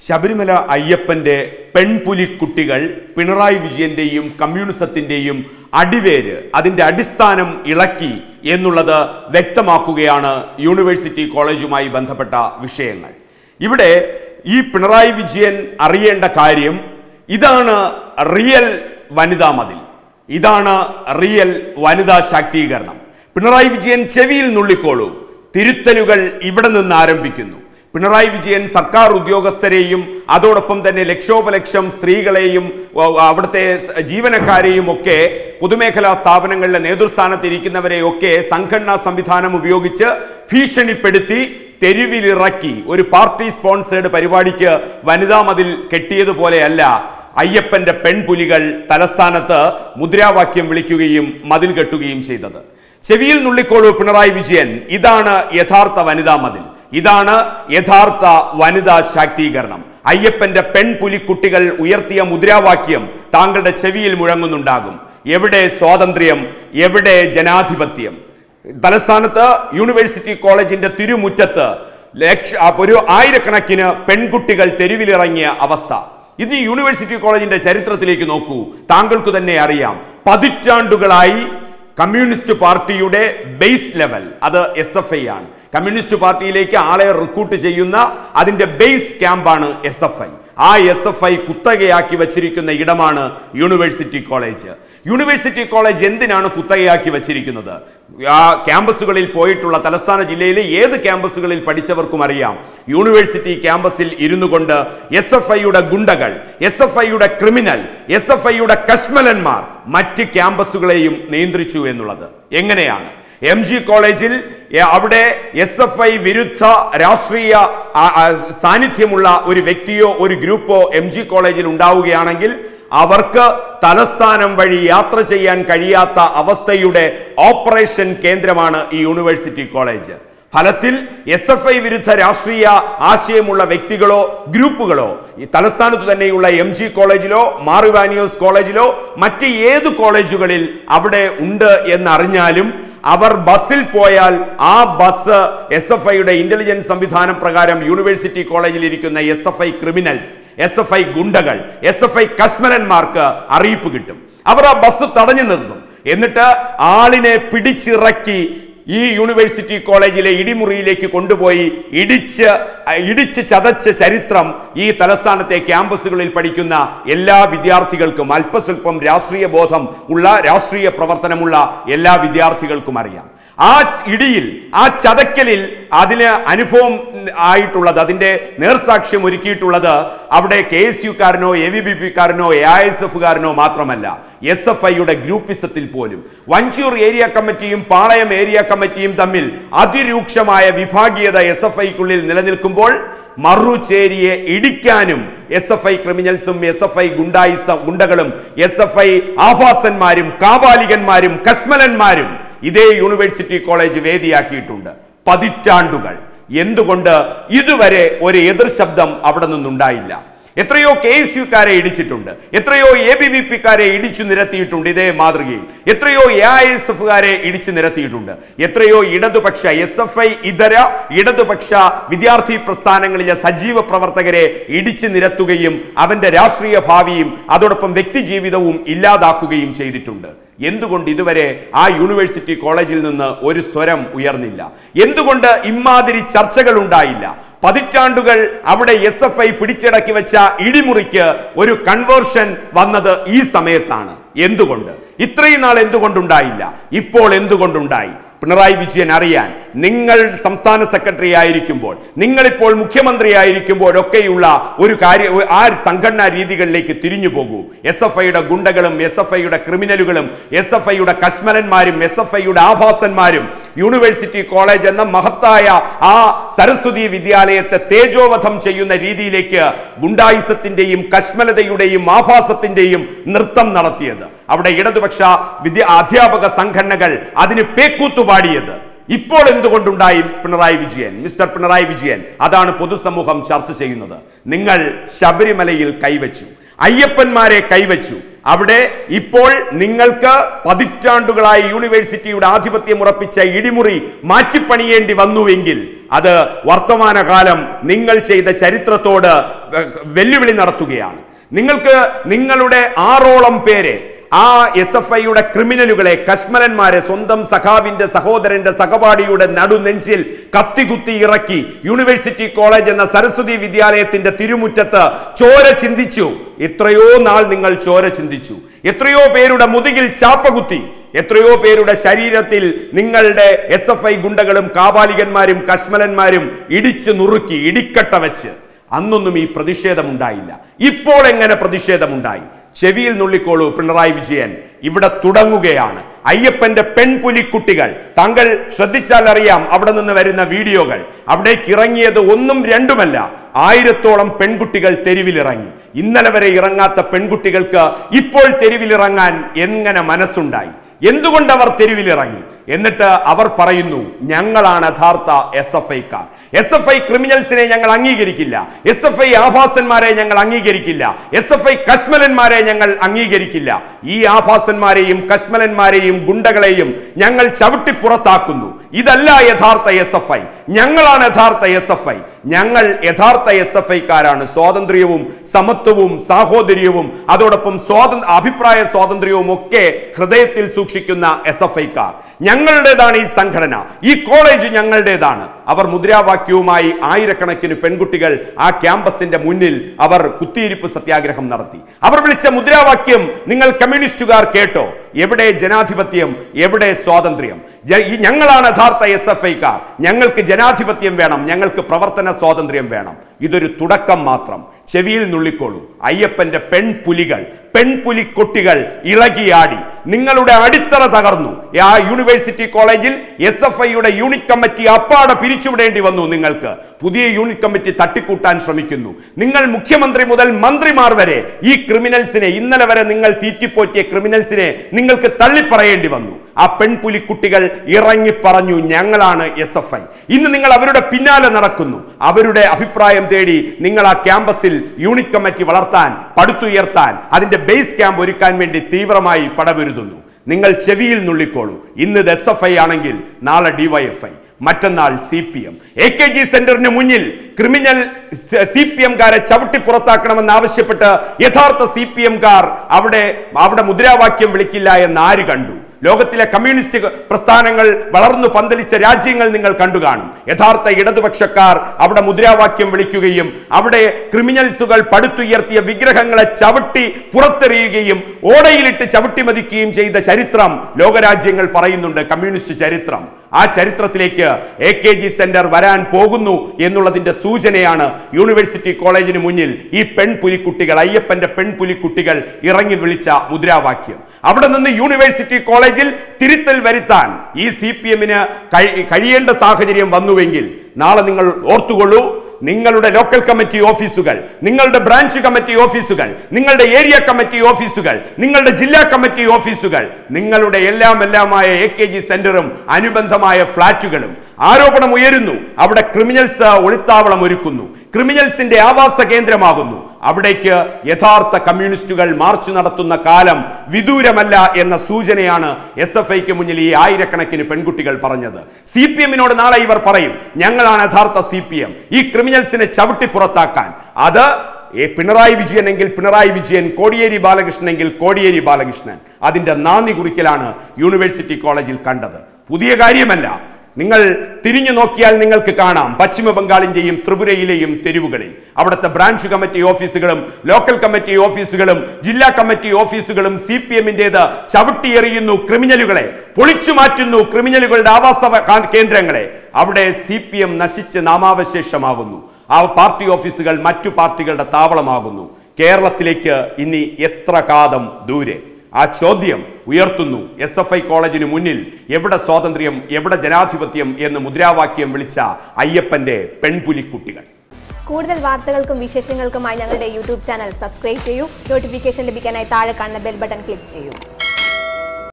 ശബരിമല അയ്യപ്പന്റെ പെൺപുലിക്കുട്ടികൾ പിണറായി വിജയന്റെയും കമ്മ്യൂണിസത്തിന്റെയും അടിവേര് അതിന്റെ അടിസ്ഥാനം ഇളക്കി എന്നുള്ളത് വ്യക്തമാക്കുകയാണ് യൂണിവേഴ്സിറ്റി കോളേജുമായി ബന്ധപ്പെട്ട വിഷയങ്ങൾ ഇവിടെ ഈ പിണറായി വിജയൻ അറിയേണ്ട കാര്യം ഇതാണ് റിയൽ വനിതാ മതിൽ ഇതാണ് റിയൽ വനിതാ ശാക്തീകരണം പിണറായി വിജയൻ ചെവിയിൽ നുള്ളിക്കോളൂ തിരുത്തലുകൾ ഇവിടെ നിന്ന് ആരംഭിക്കുന്നു പിണറായി വിജയൻ സർക്കാർ ഉദ്യോഗസ്ഥരെയും അതോടൊപ്പം തന്നെ ലക്ഷോപലക്ഷം സ്ത്രീകളെയും വ- അവിടുത്തെ സ് ജീവനക്കാരെയും ഒക്കെ പൊതുമേഖലാ സ്ഥാപനങ്ങളിലെ നേതൃസ്ഥാനത്തിരിക്കുന്നവരെയൊക്കെ സംഘടനാ സംവിധാനം ഉപയോഗിച്ച് ഭീഷണിപ്പെടുത്തി തെരുവിലിറക്കി ഒരു പാർട്ടി സ്പോൺസേഡ് പരിപാടിക്ക് വനിതാ മതിൽ കെട്ടിയതുപോലെയല്ല അയ്യപ്പന്റെ പെൺപുലികൾ തലസ്ഥാനത്ത് മുദ്രാവാക്യം വിളിക്കുകയും മതിൽ കെട്ടുകയും ചെയ്തത് ചെവിയിൽ നുള്ളിക്കോളൂ പിണറായി വിജയൻ ഇതാണ് യഥാർത്ഥ വനിതാ മതിൽ ഇതാണ് യഥാർത്ഥ വനിതാ ശാക്തീകരണം അയ്യപ്പന്റെ പെൺപുലിക്കുട്ടികൾ ഉയർത്തിയ മുദ്രാവാക്യം താങ്കളുടെ ചെവിയിൽ മുഴങ്ങുന്നുണ്ടാകും എവിടെ സ്വാതന്ത്ര്യം എവിടെ ജനാധിപത്യം തലസ്ഥാനത്ത് യൂണിവേഴ്സിറ്റി കോളേജിന്റെ തിരുമുറ്റത്ത് ലക്ഷ ഒരു ആയിരക്കണക്കിന് പെൺകുട്ടികൾ തെരുവിലിറങ്ങിയ അവസ്ഥ ഇത് ഈ യൂണിവേഴ്സിറ്റി കോളേജിന്റെ ചരിത്രത്തിലേക്ക് നോക്കൂ താങ്കൾക്ക് തന്നെ അറിയാം പതിറ്റാണ്ടുകളായി കമ്മ്യൂണിസ്റ്റ് പാർട്ടിയുടെ ബേസ് ലെവൽ അത് എസ് എഫ് ഐ ആണ് കമ്മ്യൂണിസ്റ്റ് പാർട്ടിയിലേക്ക് ആളെ റിക്രൂട്ട് ചെയ്യുന്ന അതിന്റെ ബേസ് ക്യാമ്പാണ് എസ് എഫ് ഐ ആ എസ് എഫ് ഐ കുത്തകയാക്കി വച്ചിരിക്കുന്ന ഇടമാണ് യൂണിവേഴ്സിറ്റി കോളേജ് യൂണിവേഴ്സിറ്റി കോളേജ് എന്തിനാണ് കുത്തകയാക്കി വച്ചിരിക്കുന്നത് ആ ക്യാമ്പസുകളിൽ പോയിട്ടുള്ള തലസ്ഥാന ജില്ലയിലെ ഏത് ക്യാമ്പസുകളിൽ പഠിച്ചവർക്കും അറിയാം യൂണിവേഴ്സിറ്റി ക്യാമ്പസിൽ ഇരുന്നു കൊണ്ട് എസ് എഫ് ഐയുടെ ഗുണ്ടകൾ എസ് എഫ് ഐയുടെ ക്രിമിനൽ എസ് എഫ് ഐയുടെ കശ്മലന്മാർ മറ്റ് ക്യാമ്പസുകളെയും നിയന്ത്രിച്ചു എന്നുള്ളത് എങ്ങനെയാണ് എം ജി കോളേജിൽ എ, അവിടെ എസ് എഫ് ഐ വിരുദ്ധ രാഷ്ട്രീയ ആ, ആ, സാന്നിധ്യമുള്ള ഒരു വ്യക്തിയോ ഒരു ഗ്രൂപ്പോ എം ജി കോളേജിൽ ഉണ്ടാവുകയാണെങ്കിൽ അവർക്ക് തലസ്ഥാനം വഴി യാത്ര ചെയ്യാൻ കഴിയാത്ത അവസ്ഥയുടെ ഓപ്പറേഷൻ കേന്ദ്രമാണ് ഈ യൂണിവേഴ്സിറ്റി കോളേജ് ഫലത്തിൽ എസ് എഫ് ഐ വിരുദ്ധ രാഷ്ട്രീയ ആശയമുള്ള വ്യക്തികളോ ഗ്രൂപ്പുകളോ ഈ തലസ്ഥാനത്ത് തന്നെയുള്ള എം ജി കോളേജിലോ മാറിവാനിയോസ് കോളേജിലോ മറ്റ് ഏത് കോളേജുകളിൽ അവിടെ ഉണ്ട് എന്നറിഞ്ഞാലും അവർ ബസ്സിൽ പോയാൽ ആ ബസ് എസ് എഫ് ഐയുടെ ഇന്റലിജൻസ് സംവിധാനം പ്രകാരം യൂണിവേഴ്സിറ്റി കോളേജിൽ ഇരിക്കുന്ന S F I criminals S F I ഗുണ്ടകൾ എസ് എഫ് ഐ കശ്മലന്മാർക്ക് അറിയിപ്പ് കിട്ടും അവർ ആ ബസ് തടഞ്ഞു നിർത്തും എന്നിട്ട് ആളിനെ പിടിച്ചിറക്കി ഈ യൂണിവേഴ്സിറ്റി കോളേജിലെ ഇടിമുറിയിലേക്ക് കൊണ്ടുപോയി ഇടിച്ച് ഇടിച്ച് ചതച്ച ചരിത്രം ഈ തലസ്ഥാനത്തെ ക്യാമ്പസുകളിൽ പഠിക്കുന്ന എല്ലാ വിദ്യാർത്ഥികൾക്കും അല്പസ്വല്പം രാഷ്ട്രീയ ബോധം ഉള്ള രാഷ്ട്രീയ പ്രവർത്തനമുള്ള എല്ലാ വിദ്യാർത്ഥികൾക്കും അറിയാം ആ ച- ഇടിയിൽ ആ ചതക്കലിൽ അതിന് അനുഭവം ആയിട്ടുള്ളത് അതിന്റെ നേർസാക്ഷ്യം ഒരുക്കിയിട്ടുള്ളത് അവിടെ കെ എസ് യുക്കാരനോ എ വി ബി പിക്കാരനോ എ ഐ എസ് എഫുകാരനോ മാത്രമല്ല എസ് എഫ് ഐയുടെ ഗ്രൂപ്പിസത്തിൽ പോലും വഞ്ചൂർ ഏരിയ കമ്മിറ്റിയും പാളയം ഏരിയ കമ്മിറ്റിയും തമ്മിൽ അതിരൂക്ഷമായ വിഭാഗീയത എസ് എഫ് ഐക്കുള്ളിൽ നിലനിൽക്കുമ്പോൾ മറുചേരിയെ ഇടിക്കാനും എസ് എഫ് ഐ ക്രിമിനൽസും എസ് എഫ് ഐ ഗുണ്ടായിസ ഗുണ്ടകളും എസ് എഫ് ഐ ആഭാസന്മാരും കാപാലികന്മാരും കശ്മലന്മാരും ഇതേ യൂണിവേഴ്സിറ്റി കോളേജ് വേദിയാക്കിയിട്ടുണ്ട് പതിറ്റാണ്ടുകൾ എന്തുകൊണ്ട് ഇതുവരെ ഒരു എതിർ ശബ്ദം അവിടെ നിന്നുണ്ടായില്ല എത്രയോ കെ എസ് യുക്കാരെ ഇടിച്ചിട്ടുണ്ട് എത്രയോ എ ബി വി പിക്കാരെ ഇടിച്ചു നിരത്തിയിട്ടുണ്ട് ഇതേ മാതൃകയിൽ എത്രയോ എ ഐ എസ് എഫുകാരെ ഇടിച്ചു നിരത്തിയിട്ടുണ്ട് എത്രയോ ഇടതുപക്ഷ എസ് എഫ് ഐ ഇതര ഇടതുപക്ഷ വിദ്യാർത്ഥി പ്രസ്ഥാനങ്ങളിലെ സജീവ പ്രവർത്തകരെ ഇടിച്ചു നിരത്തുകയും അവന്റെ രാഷ്ട്രീയ ഭാവിയും അതോടൊപ്പം വ്യക്തി ജീവിതവും ഇല്ലാതാക്കുകയും ചെയ്തിട്ടുണ്ട് എന്തുകൊണ്ട് ഇതുവരെ ആ യൂണിവേഴ്സിറ്റി കോളേജിൽ നിന്ന് ഒരു സ്വരം ഉയർന്നില്ല എന്തുകൊണ്ട് ഇമാതിരി ചർച്ചകൾ ഉണ്ടായില്ല പതിറ്റാണ്ടുകൾ അവിടെ എസ് എഫ് ഐ പിടിച്ചടക്കി വെച്ച ഇടിമുറിക്ക് ഒരു കൺവേർഷൻ വന്നത് ഈ സമയത്താണ് എന്തുകൊണ്ട് ഇത്രയും നാൾ എന്തുകൊണ്ടുണ്ടായില്ല ഇപ്പോൾ എന്തുകൊണ്ടുണ്ടായി പിണറായി വിജയൻ അറിയാൻ നിങ്ങൾ സംസ്ഥാന സെക്രട്ടറി ആയിരിക്കുമ്പോൾ നിങ്ങളിപ്പോൾ മുഖ്യമന്ത്രി ആയിരിക്കുമ്പോഴൊക്കെയുള്ള ഒരു കാര്യ ആ സംഘടനാ രീതികളിലേക്ക് തിരിഞ്ഞു പോകൂ എസ് എഫ് ഐയുടെ ഗുണ്ടകളും എസ് എഫ് ഐയുടെ ക്രിമിനലുകളും എസ് എഫ് ഐയുടെ കശ്മലന്മാരും എസ് എഫ് ഐയുടെ ആഭാസന്മാരും യൂണിവേഴ്സിറ്റി കോളേജ് എന്ന മഹത്തായ ആ സരസ്വതി വിദ്യാലയത്തെ തേജോവധം ചെയ്യുന്ന രീതിയിലേക്ക് ഗുണ്ടായിസത്തിന്റെയും കശ്മലതയുടെയും ആഭാസത്തിന്റെയും നൃത്തം നടത്തിയത് അവിടെ ഇടതുപക്ഷ വിദ്യ അധ്യാപക സംഘടനകൾ അതിന് പേക്കൂത്തുപാടിയത് ഇപ്പോൾ എന്തുകൊണ്ടുണ്ടായി പിണറായി വിജയൻ മിസ്റ്റർ പിണറായി വിജയൻ അതാണ് പൊതുസമൂഹം ചർച്ച ചെയ്യുന്നത് നിങ്ങൾ ശബരിമലയിൽ കൈവച്ചു അയ്യപ്പന്മാരെ കൈവച്ചു അവിടെ ഇപ്പോൾ നിങ്ങൾക്ക് പതിറ്റാണ്ടുകളായി യൂണിവേഴ്സിറ്റിയുടെ ആധിപത്യം ഉറപ്പിച്ച ഇടിമുറി മാറ്റിപ്പണിയേണ്ടി വന്നുവെങ്കിൽ അത് വർത്തമാനകാലം നിങ്ങൾ ചെയ്ത ചരിത്രത്തോട് വെല്ലുവിളി നടത്തുകയാണ് നിങ്ങൾക്ക് നിങ്ങളുടെ ആറോളം പേരെ ആ എസ് എഫ് ഐയുടെ ക്രിമിനലുകളെ കശ്മലന്മാരെ സ്വന്തം സഖാവിന്റെ സഹോദരന്റെ സഹപാഠിയുടെ നടുനെഞ്ചിൽ കത്തികുത്തി ഇറക്കി യൂണിവേഴ്സിറ്റി കോളേജ് എന്ന സരസ്വതി വിദ്യാലയത്തിന്റെ തിരുമുറ്റത്ത് ചോര ചിന്തിച്ചു എത്രയോ നാൾ നിങ്ങൾ ചോര ചിന്തിച്ചു എത്രയോ പേരുടെ മുതുകിൽ ചാപ്പകുത്തി എത്രയോ പേരുടെ ശരീരത്തിൽ നിങ്ങളുടെ എസ് എഫ് ഐ ഗുണ്ടകളും കാപാലികന്മാരും കശ്മലന്മാരും ഇടിച്ചു നുറുക്കി ഇടിക്കട്ട വെച്ച് അന്നൊന്നും ഈ പ്രതിഷേധമുണ്ടായില്ല ഇപ്പോൾ എങ്ങനെ പ്രതിഷേധമുണ്ടായി ചെവിയിൽ നുള്ളിക്കോളൂ പിണറായി വിജയൻ ഇവിടെ തുടങ്ങുകയാണ് അയ്യപ്പന്റെ പെൺപുലിക്കുട്ടികൾ താങ്കൾ ശ്രദ്ധിച്ചാൽ അറിയാം അവിടെ നിന്ന് വരുന്ന വീഡിയോകൾ അവിടേക്ക് ഇറങ്ങിയത് ഒന്നും രണ്ടുമല്ല ആയിരത്തോളം പെൺകുട്ടികൾ തെരുവിലിറങ്ങി ഇന്നലെ വരെ ഇറങ്ങാത്ത പെൺകുട്ടികൾക്ക് ഇപ്പോൾ തെരുവിലിറങ്ങാൻ എങ്ങനെ മനസ്സുണ്ടായി എന്തുകൊണ്ട് അവർ തെരുവിലിറങ്ങി എന്നിട്ട് അവർ പറയുന്നു ഞങ്ങളാണ് യഥാർത്ഥ എസ് എഫ് ഐക്കാർ എസ് എഫ് ഐ ക്രിമിനൽസിനെ ഞങ്ങൾ അംഗീകരിക്കില്ല എസ് എഫ് ഐ ആഭാസന്മാരെ ഞങ്ങൾ അംഗീകരിക്കില്ല എസ് എഫ് ഐ കശ്മലന്മാരെ ഞങ്ങൾ അംഗീകരിക്കില്ല ഈ ആഭാസന്മാരെയും കശ്മലന്മാരെയും ഗുണ്ടകളെയും ഞങ്ങൾ ചവിട്ടി പുറത്താക്കുന്നു ഇതല്ല യഥാർത്ഥ എസ് എഫ് ഐ ഞങ്ങളാണ് യഥാർത്ഥ എസ് എഫ് ഐ ഞങ്ങൾ യഥാർത്ഥ എസ് എഫ് ഐക്കാരാണ് സ്വാതന്ത്ര്യവും സമത്വവും സാഹോദര്യവും അതോടൊപ്പം സ്വാതന്ത്ര്യ അഭിപ്രായ സ്വാതന്ത്ര്യവും ഒക്കെ ഹൃദയത്തിൽ സൂക്ഷിക്കുന്ന എസ് എഫ് ഐക്കാർ ഞങ്ങളുടേതാണ് ഈ സംഘടന ഈ കോളേജ് ഞങ്ങളുടേതാണ് അവർ മുദ്രാവാക്യവുമായി ആയിരക്കണക്കിന് പെൺകുട്ടികൾ ആ ക്യാമ്പസിന്റെ മുന്നിൽ അവർ കുത്തിയിരിപ്പ് സത്യാഗ്രഹം നടത്തി അവർ വിളിച്ച മുദ്രാവാക്യം നിങ്ങൾ കമ്മ്യൂണിസ്റ്റുകാർ കേട്ടോ എവിടെ ജനാധിപത്യം എവിടെ സ്വാതന്ത്ര്യം ജ- ഈ ഞങ്ങളാണ് യഥാർത്ഥ എസ് എഫ് ഐക്കാർ ഞങ്ങൾക്ക് ജനാധിപത്യം വേണം ഞങ്ങൾക്ക് പ്രവർത്തന സ്വാതന്ത്ര്യം വേണം ഇതൊരു തുടക്കം മാത്രം ചെവിയിൽ നുള്ളിക്കോളൂ അയ്യപ്പന്റെ പെൺപുലികൾ പെൺപുലിക്കൊട്ടികൾ ഇളകിയാടി നിങ്ങളുടെ അടിത്തറ തകർന്നു ആ യൂണിവേഴ്സിറ്റി കോളേജിൽ എസ് എഫ് ഐയുടെ യൂണിറ്റ് കമ്മിറ്റി അപ്പാടെ പിരിച്ചുവിടേണ്ടി വന്നു നിങ്ങൾക്ക് പുതിയ യൂണിറ്റ് കമ്മിറ്റി തട്ടിക്കൂട്ടാൻ ശ്രമിക്കുന്നു നിങ്ങൾ മുഖ്യമന്ത്രി മുതൽ മന്ത്രിമാർ വരെ ഈ ക്രിമിനൽസിനെ ഇന്നലെ വരെ നിങ്ങൾ തീറ്റിപ്പോറ്റിയ ക്രിമിനൽസിനെ നിങ്ങൾക്ക് തള്ളിപ്പറയേണ്ടി വന്നു ആ പെൺപുലി കുട്ടികൾ ഇറങ്ങി പറഞ്ഞു ഞങ്ങളാണ് എസ് എഫ് ഐ ഇന്ന് നിങ്ങൾ അവരുടെ പിന്നാലെ നടക്കുന്നു അവരുടെ അഭിപ്രായം തേടി നിങ്ങൾ ആ ക്യാമ്പസിൽ യൂണിറ്റ് കമ്മിറ്റി വളർത്താൻ പടുത്തുയർത്താൻ അതിന്റെ ബേസ് ക്യാമ്പ് ഒരുക്കാൻ വേണ്ടി തീവ്രമായി പടപൊരുതുന്നു നിങ്ങൾ ചെവിയിൽ നുള്ളിക്കോളൂ ഇന്ന് ഇത് എസ് എഫ് ഐ ആണെങ്കിൽ നാളെ ഡിവൈഎഫ് ഐ മറ്റന്നാൾ C P M A K G സെന്ററിന് മുന്നിൽ ക്രിമിനൽ സി പി എംകാരെ ചവിട്ടി പുറത്താക്കണമെന്ന് ആവശ്യപ്പെട്ട് യഥാർത്ഥ സി പി എംകാർ അവിടെ അവിടെ മുദ്രാവാക്യം വിളിക്കില്ല എന്ന് ആര് കണ്ടു ലോകത്തിലെ കമ്മ്യൂണിസ്റ്റ് പ്രസ്ഥാനങ്ങൾ വളർന്നു പന്തലിച്ച രാജ്യങ്ങൾ നിങ്ങൾ കണ്ടു കാണും യഥാർത്ഥ ഇടതുപക്ഷക്കാർ അവിടെ മുദ്രാവാക്യം വിളിക്കുകയും അവിടെ ക്രിമിനൽസുകൾ പടുത്തുയർത്തിയ വിഗ്രഹങ്ങളെ ചവിട്ടി പുറത്തെറിയുകയും ഓടയിലിട്ട് ചവിട്ടി മതിക്കുകയും ചെയ്ത ചരിത്രം ലോകരാജ്യങ്ങൾ പറയുന്നുണ്ട് കമ്മ്യൂണിസ്റ്റ് ചരിത്രം ആ ചരിത്രത്തിലേക്ക് എ കെ ജി സെന്റർ വരാൻ പോകുന്നു എന്നുള്ളതിന്റെ സൂചനയാണ് യൂണിവേഴ്സിറ്റി കോളേജിന് മുന്നിൽ ഈ പെൺപുലിക്കുട്ടികൾ അയ്യപ്പന്റെ പെൺപുലിക്കുട്ടികൾ ഇറങ്ങി വിളിച്ച മുദ്രാവാക്യം അവിടെ നിന്ന് യൂണിവേഴ്സിറ്റി കോളേജിൽ തിരുത്തൽ വരുത്താൻ ഈ സി പി എമ്മിന് കഴിയേണ്ട സാഹചര്യം വന്നുവെങ്കിൽ നാളെ നിങ്ങൾ ഓർത്തുകൊള്ളൂ നിങ്ങളുടെ ലോക്കൽ കമ്മിറ്റി ഓഫീസുകൾ നിങ്ങളുടെ ബ്രാഞ്ച് കമ്മിറ്റി ഓഫീസുകൾ നിങ്ങളുടെ ഏരിയ കമ്മിറ്റി ഓഫീസുകൾ നിങ്ങളുടെ ജില്ലാ കമ്മിറ്റി ഓഫീസുകൾ നിങ്ങളുടെ എല്ലാം എല്ലാമായ എ കെ ജി സെന്ററും അനുബന്ധമായ ഫ്ളാറ്റുകളും ആരോപണം ഉയരുന്നു അവിടെ ക്രിമിനൽസ് ഒളിത്താവളം ഒരുക്കുന്നു ക്രിമിനൽസിന്റെ ആവാസ കേന്ദ്രമാകുന്നു അവിടേക്ക് യഥാർത്ഥ കമ്മ്യൂണിസ്റ്റുകൾ മാർച്ച് നടത്തുന്ന കാലം വിദൂരമല്ല എന്ന സൂചനയാണ് എസ് എഫ് ഐക്ക് മുന്നിൽ ഈ ആയിരക്കണക്കിന് പെൺകുട്ടികൾ പറഞ്ഞത് സി പി എമ്മിനോട് നാളെ ഇവർ പറയും ഞങ്ങളാണ് യഥാർത്ഥ സി പി എം ഈ ക്രിമിനൽസിനെ ചവിട്ടി പുറത്താക്കാൻ അത് ഏ, പിണറായി വിജയൻ എങ്കിൽ പിണറായി വിജയൻ കോടിയേരി ബാലകൃഷ്ണൻ എങ്കിൽ കോടിയേരി ബാലകൃഷ്ണൻ അതിന്റെ നാന്ദി കുറിക്കലാണ് യൂണിവേഴ്സിറ്റി കോളേജിൽ കണ്ടത് പുതിയ കാര്യമല്ല നിങ്ങൾ തിരിഞ്ഞു നോക്കിയാൽ നിങ്ങൾക്ക് കാണാം പശ്ചിമ ബംഗാളിന്റെയും ത്രിപുരയിലെയും തെരുവുകളിൽ അവിടുത്തെ ബ്രാഞ്ച് കമ്മിറ്റി ഓഫീസുകളും ലോക്കൽ കമ്മിറ്റി ഓഫീസുകളും ജില്ലാ കമ്മിറ്റി ഓഫീസുകളും സി പി എമ്മിൻ്റെത് ചവിട്ടിയെറിയുന്നു ക്രിമിനലുകളെ പൊളിച്ചു മാറ്റുന്നു ക്രിമിനലുകളുടെ ആവാസ കാ- കേന്ദ്രങ്ങളെ അവിടെ സി പി എം നശിച്ച് നാമാവശേഷമാകുന്നു ആ പാർട്ടി ഓഫീസുകൾ മറ്റു പാർട്ടികളുടെ താവളമാകുന്നു കേരളത്തിലേക്ക് ഇനി എത്ര കാതം ദൂരെ ആ ചോദ്യം ഉയർത്തുന്നു എസ് എഫ് ഐ കോളേജിന് മുന്നിൽ എവിടെ സ്വാതന്ത്ര്യം എവിടെ ജനാധിപത്യം എന്ന് മുദ്രാവാക്യം വിളിച്ച അയ്യപ്പന്റെ പെൺപുലിക്കുട്ടികൾ കൂടുതൽ വാർത്തകൾക്കും വിശേഷങ്ങൾക്കുമായി ഞങ്ങളുടെ യൂട്യൂബ് ചാനൽ സബ്സ്ക്രൈബ് ചെയ്യൂ നോട്ടിഫിക്കേഷൻ ലഭിക്കാനായി താഴെ കാണുന്ന ബെൽ ബട്ടൺ ക്ലിക്ക് ചെയ്യൂ